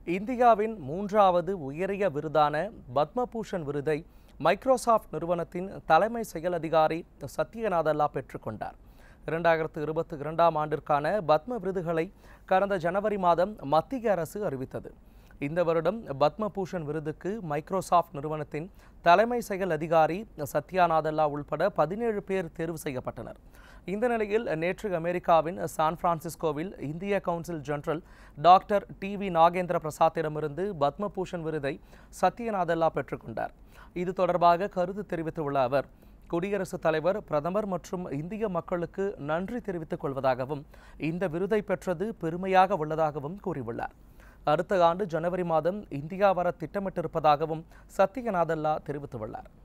இந்தியாவின் மூன்றாவது உயரிய விருதான பத்மபூஷன் விருதை மைக்ரோசாஃப்ட் நிறுவனத்தின் தலைமை செயல் அதிகாரி சத்யநாதல்லா பெற்றுக்கொண்டார் இரண்டாயிரத்து இருபத்தி இரண்டாம் ஆண்டிற்கான பத்ம விருதுகளை கடந்த ஜனவரி மாதம் மத்திய அரசு அறிவித்தது இந்த வருடம் பத்மபூஷன் விருதுக்கு மைக்ரோசாஃப்ட் நிறுவனத்தின் தலைமை செயல் அதிகாரி சத்யாநாதல்லா உள்பட பதினேழு பேர் தேர்வு செய்யப்பட்டனர் இந்த நிலையில் நேற்று அமெரிக்காவின் சான் பிரான்சிஸ்கோவில் இந்திய council general doctor T V Nagendra பிரசாத்திடமிருந்து பத்மபூஷன் விருதை சத்யநாதல்லா பெற்றுக்கொண்டார் இது தொடர்பாக கருத்து தெரிவித்துள்ள அவர் குடியரசுத் தலைவர் பிரதமர் மற்றும் இந்திய மக்களுக்கு நன்றி தெரிவித்துக் கொள்வதாகவும் இந்த விருதை பெற்றது பெருமையாக உள்ளதாகவும் கூறியுள்ளார் அடுத்த ஆண்டு ஜனவரி மாதம் இந்தியா வர திட்டமிட்டிருப்பதாகவும் சத்யநாதல்லா தெரிவித்துள்ளார்